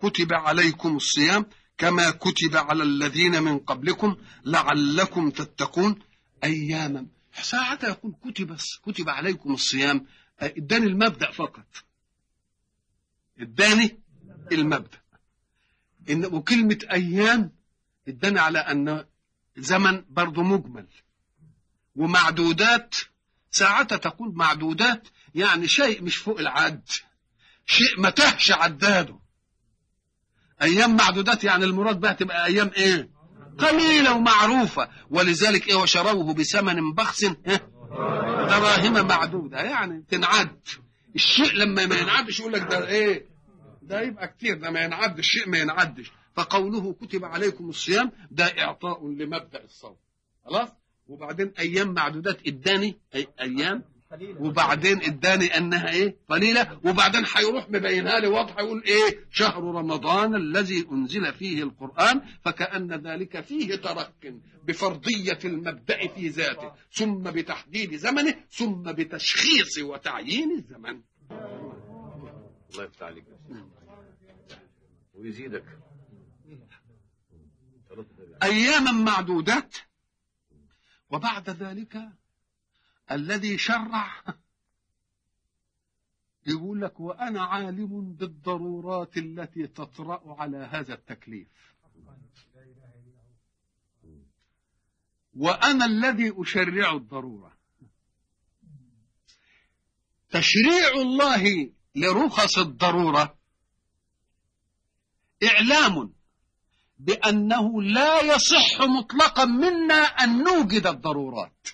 كتب عليكم الصيام كما كتب على الذين من قبلكم لعلكم تتقون اياما ساعتها يقول كتب كتب عليكم الصيام اداني المبدا فقط اداني المبدا إن وكلمه ايام اداني على ان زمن برضه مجمل ومعدودات ساعتها تكون معدودات يعني شيء مش فوق العد شيء ما تهش عداده ايام معدودات يعني المراد بها تبقى ايام ايه قليله ومعروفه ولذلك ايه وشروه بثمن بخس إيه؟ دراهم معدوده يعني تنعد الشيء لما ما ينعدش يقول لك ده ايه ده يبقى كتير ده ما ينعدش الشيء ما ينعدش فقوله كتب عليكم الصيام ده اعطاء لمبدا الصوم خلاص وبعدين ايام معدودات اداني أي ايام وبعدين اداني انها ايه قليله وبعدين هيروح مبينها لي واضحه يقول ايه شهر رمضان الذي انزل فيه القران فكان ذلك فيه ترك بفرضيه المبدا في ذاته ثم بتحديد زمنه ثم بتشخيص وتعيين الزمن الله يفتح عليك ويزيدك اياما معدودات وبعد ذلك الذي شرع يقول لك وانا عالم بالضرورات التي تطرا على هذا التكليف وانا الذي اشرع الضروره تشريع الله لرخص الضروره اعلام بانه لا يصح مطلقا منا ان نوجد الضرورات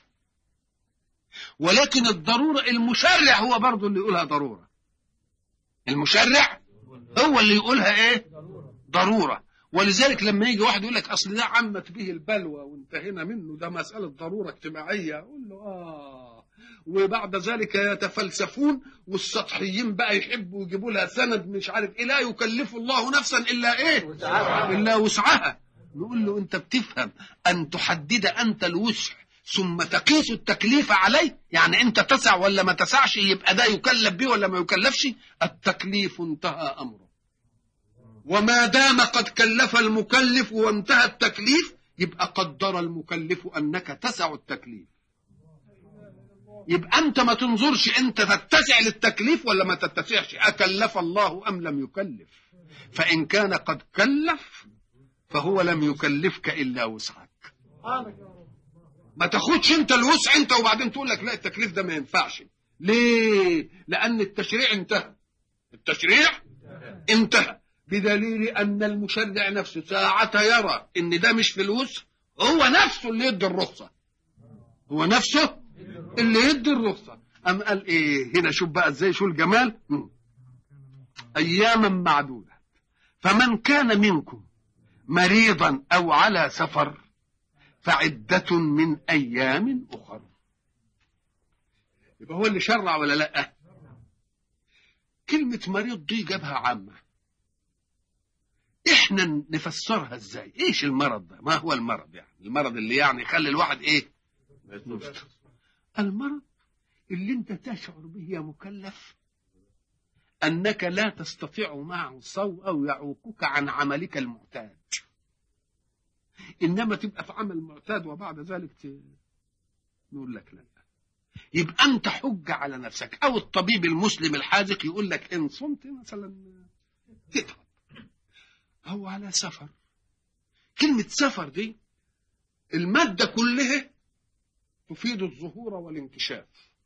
ولكن الضرورة المشرع هو برضه اللي يقولها ضرورة المشرع هو اللي يقولها ايه ضرورة ولذلك لما يجي واحد يقول لك اصل ده عمت به البلوى وانتهينا منه ده مسألة ضرورة اجتماعية اقول له اه وبعد ذلك يتفلسفون والسطحيين بقى يحبوا يجيبوا لها سند مش عارف ايه لا يكلف الله نفسا الا ايه الا وسعها نقول له انت بتفهم ان تحدد انت الوسع ثم تقيس التكليف عليه يعني انت تسع ولا ما تسعش يبقى ده يكلف به ولا ما يكلفش التكليف انتهى امره وما دام قد كلف المكلف وانتهى التكليف يبقى قدر المكلف انك تسع التكليف يبقى انت ما تنظرش انت تتسع للتكليف ولا ما تتسعش اكلف الله ام لم يكلف فان كان قد كلف فهو لم يكلفك الا وسعك ما تاخدش انت الوسع انت وبعدين تقول لك لا التكليف ده ما ينفعش ليه لان التشريع انتهى التشريع انتهى بدليل ان المشرع نفسه ساعة يرى ان ده مش في الوسع هو نفسه اللي يدي الرخصة هو نفسه اللي يدي الرخصة أم قال ايه هنا شوف بقى ازاي شو الجمال م. اياما معدودة فمن كان منكم مريضا او على سفر فعدة من أيام أخر يبقى هو اللي شرع ولا لا كلمة مريض دي جابها عامة احنا نفسرها ازاي ايش المرض ده ما هو المرض يعني المرض اللي يعني يخلي الواحد ايه المرض اللي انت تشعر به يا مكلف انك لا تستطيع معه الصوم او يعوقك عن عملك المعتاد انما تبقى في عمل معتاد وبعد ذلك ت... نقول لك لا يبقى انت حجه على نفسك او الطبيب المسلم الحاذق يقول لك ان صمت مثلا تتعب او على سفر كلمه سفر دي الماده كلها تفيد الظهور والانكشاف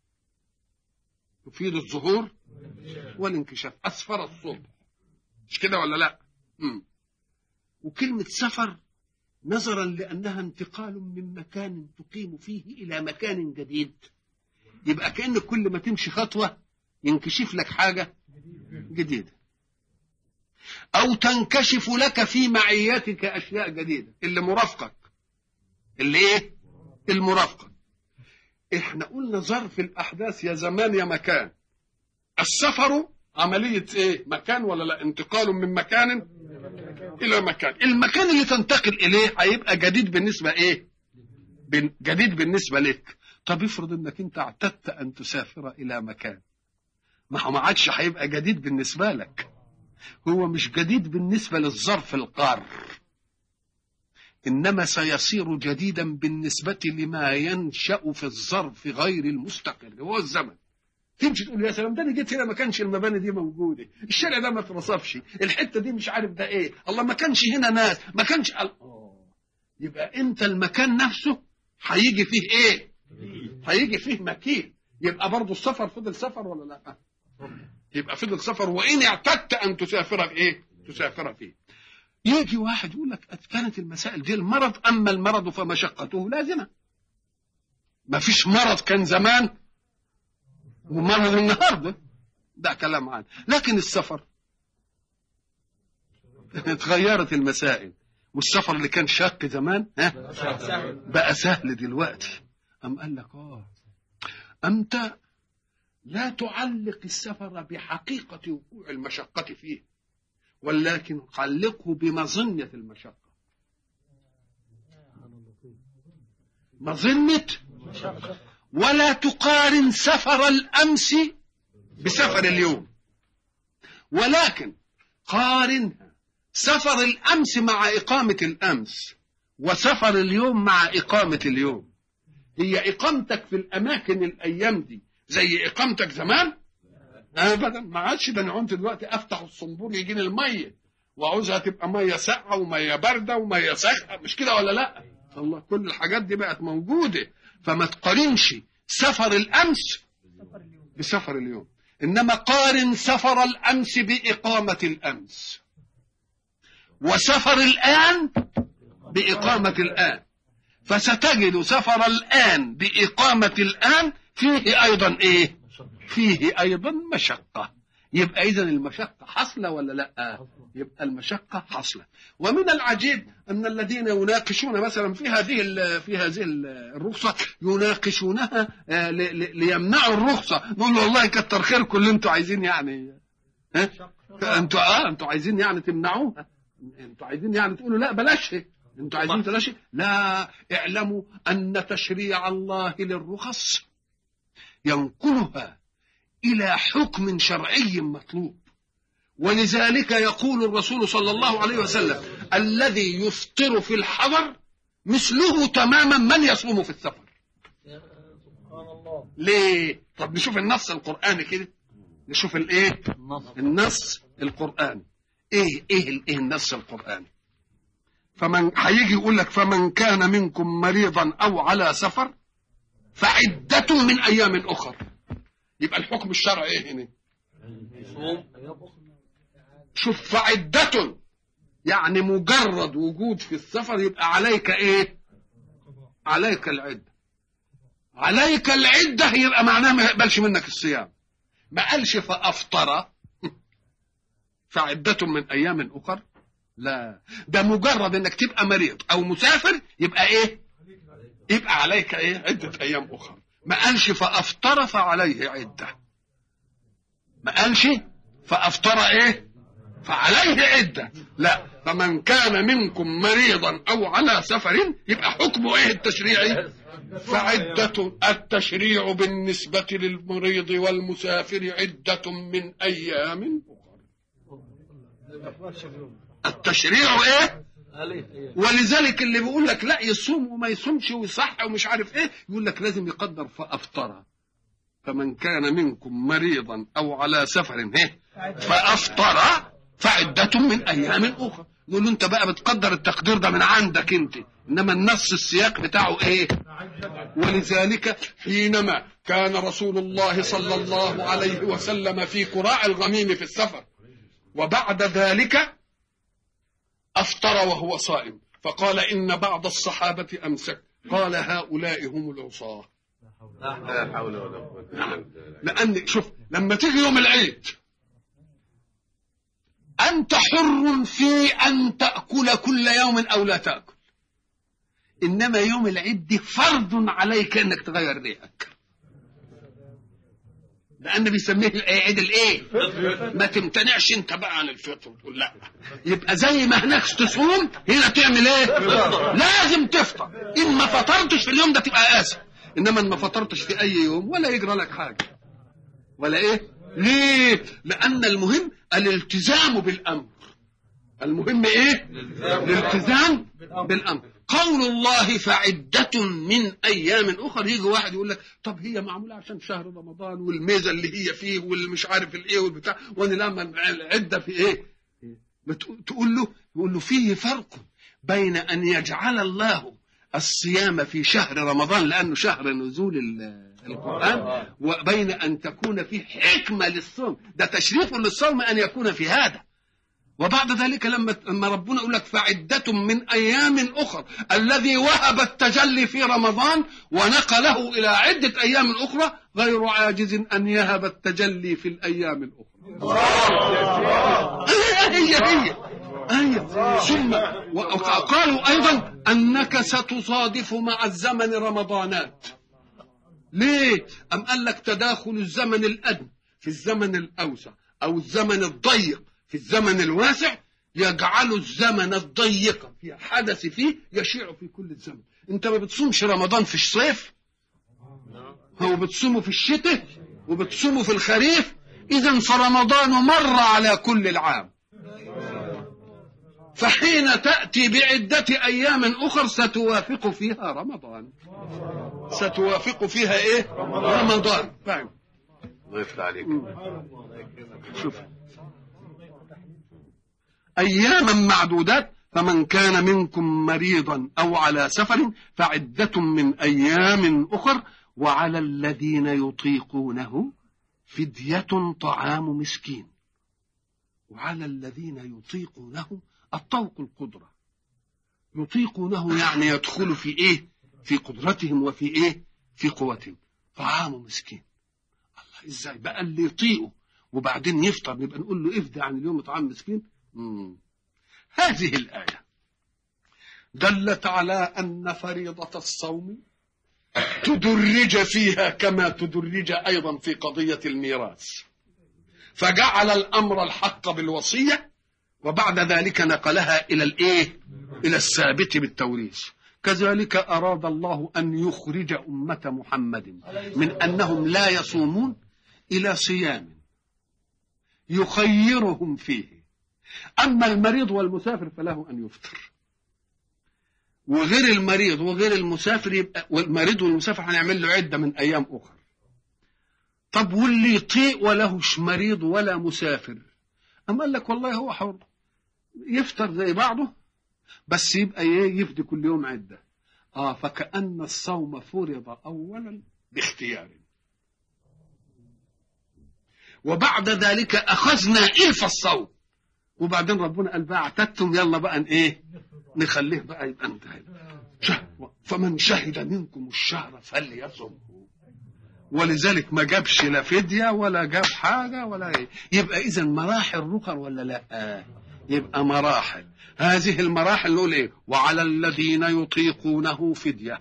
تفيد الظهور والانكشاف اسفر الصبح مش كده ولا لا مم. وكلمه سفر نظرا لانها انتقال من مكان تقيم فيه الى مكان جديد يبقى كانك كل ما تمشي خطوه ينكشف لك حاجه جديده او تنكشف لك في معيتك اشياء جديده اللي مرافقك اللي ايه المرافقه احنا قلنا ظرف الاحداث يا زمان يا مكان السفر عمليه ايه مكان ولا لا انتقال من مكان الى مكان المكان اللي تنتقل اليه هيبقى جديد بالنسبه ايه بن- جديد بالنسبه لك طب افرض انك انت اعتدت ان تسافر الى مكان ما هو ما عادش هيبقى جديد بالنسبه لك هو مش جديد بالنسبة للظرف القار إنما سيصير جديدا بالنسبة لما ينشأ في الظرف غير المستقر هو الزمن تمشي تقول يا سلام ده انا جيت هنا ما كانش المباني دي موجوده الشارع ده ما اترصفش الحته دي مش عارف ده ايه الله ما كانش هنا ناس ما كانش اه يبقى انت المكان نفسه هيجي فيه ايه هيجي فيه مكين يبقى برضه السفر فضل سفر ولا لا يبقى فضل سفر وان اعتدت ان تسافر ايه تسافر فيه يجي واحد يقول لك كانت المسائل دي المرض اما المرض فمشقته لازمه ما فيش مرض كان زمان ومرض النهارده ده كلام عام لكن السفر اتغيرت المسائل والسفر اللي كان شاق زمان ها بقى سهل دلوقتي أم قال لك اه أنت لا تعلق السفر بحقيقة وقوع المشقة فيه ولكن علقه بمظنة المشقة مظنة ولا تقارن سفر الأمس بسفر اليوم ولكن قارنها سفر الأمس مع إقامة الأمس وسفر اليوم مع إقامة اليوم هي إقامتك في الأماكن الأيام دي زي إقامتك زمان أبدا ما عادش ده أنا قمت دلوقتي أفتح الصنبور يجيني المية وعاوزها تبقى مية ساقعة ومية باردة ومية ساقعة مش كده ولا لأ؟ الله كل الحاجات دي بقت موجودة فما تقارنش سفر الأمس بسفر اليوم إنما قارن سفر الأمس بإقامة الأمس وسفر الآن بإقامة الآن فستجد سفر الآن بإقامة الآن فيه أيضا إيه فيه أيضا مشقة يبقى إذا المشقة حصلة ولا لا يبقى المشقة حصلة ومن العجيب أن الذين يناقشون مثلا في هذه في هذه الرخصة يناقشونها ليمنعوا الرخصة يقولوا والله كتر خيركم اللي انتوا عايزين يعني ها انتوا اه انتوا عايزين يعني تمنعوها انتوا عايزين يعني تقولوا لا بلاش انتوا عايزين بلاش لا اعلموا ان تشريع الله للرخص ينقلها الى حكم شرعي مطلوب ولذلك يقول الرسول صلى الله عليه وسلم الذي يفطر في الحضر مثله تماما من يصوم في السفر ليه طب نشوف النص القرآني كده نشوف الايه النص القرآني ايه ايه ايه النص القرآني فمن هيجي يقول لك فمن كان منكم مريضا او على سفر فعدة من ايام اخر يبقى الحكم الشرعي ايه هنا شوف فعدة يعني مجرد وجود في السفر يبقى عليك ايه عليك العدة عليك العدة يبقى معناه ما يقبلش منك الصيام ما قالش فأفطر فعدة من أيام أخر لا ده مجرد انك تبقى مريض او مسافر يبقى ايه يبقى عليك ايه عدة ايام اخرى ما قالش فافطر فعليه عدة ما قالش فافطر ايه فعليه عدة لا فمن كان منكم مريضا او على سفر يبقى حكمه ايه التشريعي فعدة التشريع بالنسبة للمريض والمسافر عدة من ايام اخرى التشريع ايه ولذلك اللي بيقول لك لا يصوم وما يصومش ويصح ومش عارف ايه يقول لك لازم يقدر فافطر فمن كان منكم مريضا او على سفر ايه فافطر فعدة من ايام اخرى يقول له انت بقى بتقدر التقدير ده من عندك انت انما النص السياق بتاعه ايه ولذلك حينما كان رسول الله صلى الله عليه وسلم في كراع الغميم في السفر وبعد ذلك أفطر وهو صائم فقال إن بعض الصحابة أمسك قال هؤلاء هم العصاة لا حول ولا قوة إلا بالله لأن شوف لما تيجي يوم العيد أنت حر في أن تأكل كل يوم أو لا تأكل إنما يوم العيد دي فرض عليك أنك تغير ريقك لأن بيسميه عيد الإيه؟ ما تمتنعش أنت بقى عن الفطر وتقول لا يبقى زي ما هناك تصوم هنا تعمل إيه؟ لازم تفطر إن ما فطرتش في اليوم ده تبقى آسف إنما إن ما فطرتش في أي يوم ولا يجرى لك حاجة ولا إيه؟ ليه؟ لأن المهم الالتزام بالامر المهم ايه الالتزام بالامر قول الله فعدة من ايام اخر يجي واحد يقول لك طب هي معموله عشان شهر رمضان والميزه اللي هي فيه والمش عارف الايه والبتاع وانا لما العده في ايه بتقول- تقول له يقول له فيه فرق بين ان يجعل الله الصيام في شهر رمضان لانه شهر نزول ال- القران وبين ان تكون فيه حكمه للصوم ده تشريف للصوم ان يكون في هذا وبعد ذلك لما لما ربنا يقول لك فعدة من أيام أخر الذي وهب التجلي في رمضان ونقله إلى عدة أيام أخرى غير عاجز أن يهب التجلي في الأيام الأخرى هي هي هي ثم وقالوا أيضا أنك ستصادف مع الزمن رمضانات ليه؟ أم قال لك تداخل الزمن الأدنى في الزمن الأوسع أو الزمن الضيق في الزمن الواسع يجعل الزمن الضيق في حدث فيه يشيع في كل الزمن انت ما بتصومش رمضان في الصيف هو بتصومه في الشتاء وبتصومه في الخريف اذا فرمضان مر على كل العام فحين تأتي بعدة أيام أخر ستوافق فيها رمضان ستوافق فيها إيه رمضان فاهم الله يفتح عليك شوف أياما معدودات فمن كان منكم مريضا أو على سفر فعدة من أيام أخر وعلى الذين يطيقونه فدية طعام مسكين وعلى الذين يطيقونه الطوق القدرة يطيقونه يعني يدخل في إيه في قدرتهم وفي إيه في قوتهم طعام مسكين الله إزاي بقى اللي يطيقه وبعدين يفطر نبقى نقول له افدى عن اليوم طعام مسكين مم. هذه الآية دلت على أن فريضة الصوم تدرج فيها كما تدرج أيضا في قضية الميراث فجعل الأمر الحق بالوصية وبعد ذلك نقلها إلى الإيه إلى الثابت بالتوريث كذلك أراد الله أن يخرج أمة محمد من أنهم لا يصومون إلى صيام يخيرهم فيه أما المريض والمسافر فله أن يفطر وغير المريض وغير المسافر يبقى والمريض والمسافر هنعمل له عدة من أيام أخرى طب واللي يطيق ولهش مريض ولا مسافر أما قال لك والله هو حر يفطر زي بعضه بس يبقى ايه يفدي كل يوم عدة اه فكأن الصوم فرض أولا باختيار وبعد ذلك أخذنا إلف الصوم وبعدين ربنا قال بقى اعتدتم يلا بقى ن- ايه نخليه بقى يبقى انتهى شهر. فمن شهد منكم الشهر فليصمه ولذلك ما جابش لا فدية ولا جاب حاجة ولا ايه يبقى إذا مراحل رخر ولا لا آه. يبقى مراحل هذه المراحل نقول ايه وعلى الذين يطيقونه فدية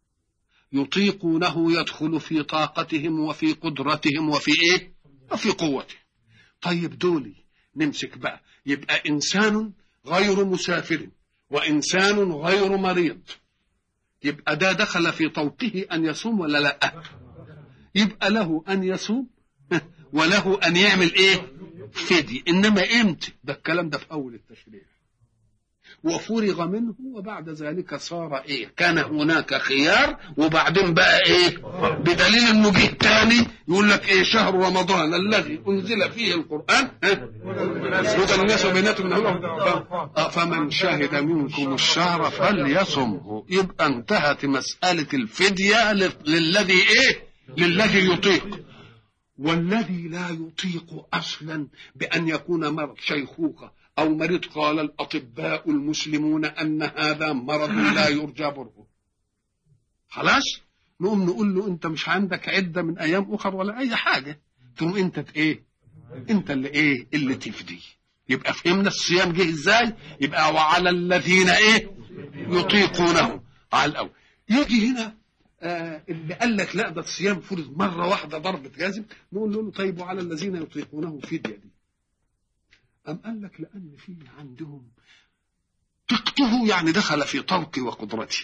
يطيقونه يدخل في طاقتهم وفي قدرتهم وفي ايه وفي قوتهم طيب دولي نمسك بقى يبقى إنسان غير مسافر وإنسان غير مريض يبقى ده دخل في طوقه أن يصوم ولا لا يبقى له أن يصوم وله أن يعمل إيه فدي إنما إمتى ده الكلام ده في أول التشريع وفرغ منه وبعد ذلك صار ايه كان هناك خيار وبعدين بقى ايه بدليل انه جه تاني يقول لك ايه شهر رمضان الذي انزل فيه القران ها؟ هدى الناس وبينات من الهدى ف- فمن شهد منكم الشهر فليصمه يبقى انتهت مسألة الفدية لل- للذي ايه للذي يطيق والذي لا يطيق اصلا بان يكون مرض شيخوخه او مريض قال الاطباء المسلمون ان هذا مرض لا يرجى برؤه خلاص نقوم نقول له انت مش عندك عده من ايام اخر ولا اي حاجه تقوم انت ت- ايه انت اللي ايه اللي تفدي يبقى فهمنا الصيام جه ازاي يبقى وعلى الذين ايه يطيقونه على الاول يجي هنا آه اللي قال لك لا ده الصيام فرض مره واحده ضربه جازم نقول له طيب وعلى الذين يطيقونه فديه دي أم قال لك لأن في عندهم طقته يعني دخل في طوقي وقدرتي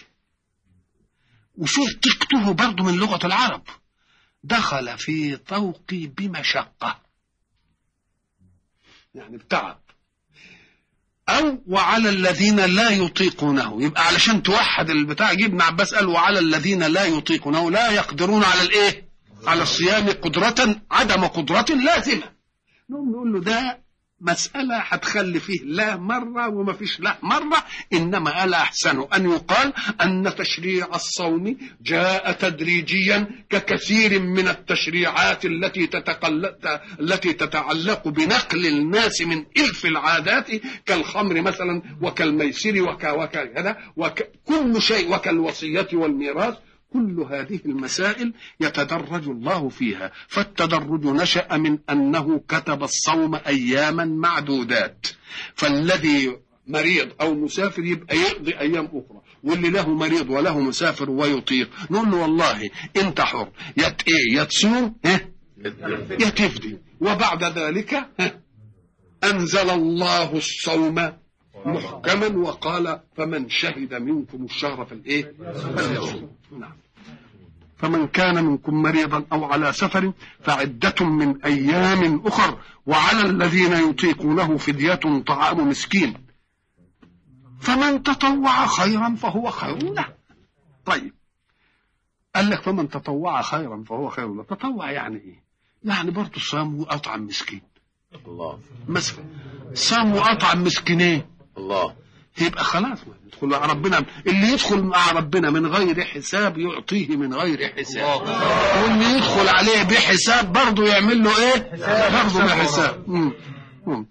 وشوف طقته برضه من لغة العرب دخل في طوقي بمشقة يعني بتعب أو وعلى الذين لا يطيقونه يبقى علشان توحد البتاع يجيب ابن عباس قال وعلى الذين لا يطيقونه لا يقدرون على الإيه على الصيام قدرة عدم قدرة لازمة نقوم نقول له ده مسألة هتخلي فيه لا مرة وما فيش لا مرة إنما ألا أحسن أن يقال أن تشريع الصوم جاء تدريجيا ككثير من التشريعات التي تتقل... التي تتعلق بنقل الناس من إلف العادات كالخمر مثلا وكالميسر وك... وكذا وكل شيء وكالوصية والميراث كل هذه المسائل يتدرج الله فيها فالتدرج نشأ من أنه كتب الصوم أياما معدودات فالذي مريض أو مسافر يبقى يقضي أيام أخرى واللي له مريض وله مسافر ويطيق نقول له والله أنت حر يت إيه يتصوم يا تفدي وبعد ذلك أنزل الله الصوم محكما وقال فمن شهد منكم الشهر فالايه فليصوم نعم فمن كان منكم مريضا او على سفر فعدة من ايام اخر وعلى الذين يطيقونه فدية طعام مسكين فمن تطوع خيرا فهو خير له طيب قال لك فمن تطوع خيرا فهو خير له تطوع يعني ايه يعني برضه صام واطعم مسكين الله مثلا صام واطعم مسكينين الله يبقى خلاص يدخل مع ربنا اللي يدخل مع ربنا من غير حساب يعطيه من غير حساب واللي يدخل عليه بحساب برضه يعمل له ايه برضه بحساب مم. مم.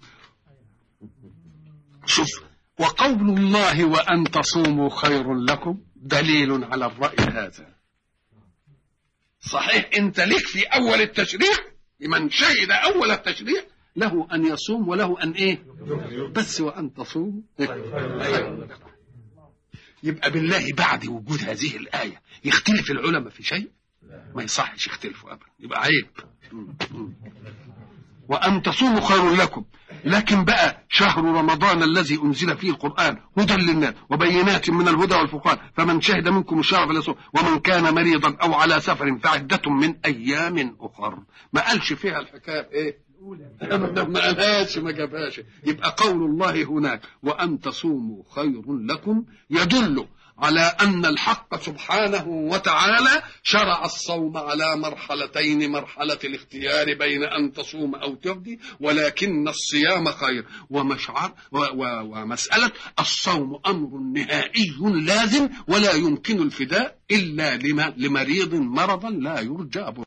شوف وقول الله وان تصوموا خير لكم دليل على الراي هذا صحيح انت ليك في اول التشريع لمن شهد اول التشريع له ان يصوم وله ان ايه بس وان تصوموا يبقى بالله بعد وجود هذه الايه يختلف العلماء في شيء ما يصحش يختلفوا ابدا يبقى عيب وان تصوموا خير لكم لكن بقى شهر رمضان الذي انزل فيه القران هدى للناس وبينات من الهدى والفرقان فمن شهد منكم الشهر فليصوم ومن كان مريضا او على سفر فعده من ايام اخر ما قالش فيها الحكايه ايه ما قالهاش ما جابهاش يبقى قول الله هناك وان تصوموا خير لكم يدل على ان الحق سبحانه وتعالى شرع الصوم على مرحلتين مرحله الاختيار بين ان تصوم او تفدي ولكن الصيام خير ومشعر و و ومساله الصوم امر نهائي لازم ولا يمكن الفداء الا لمريض مرضا لا يرجى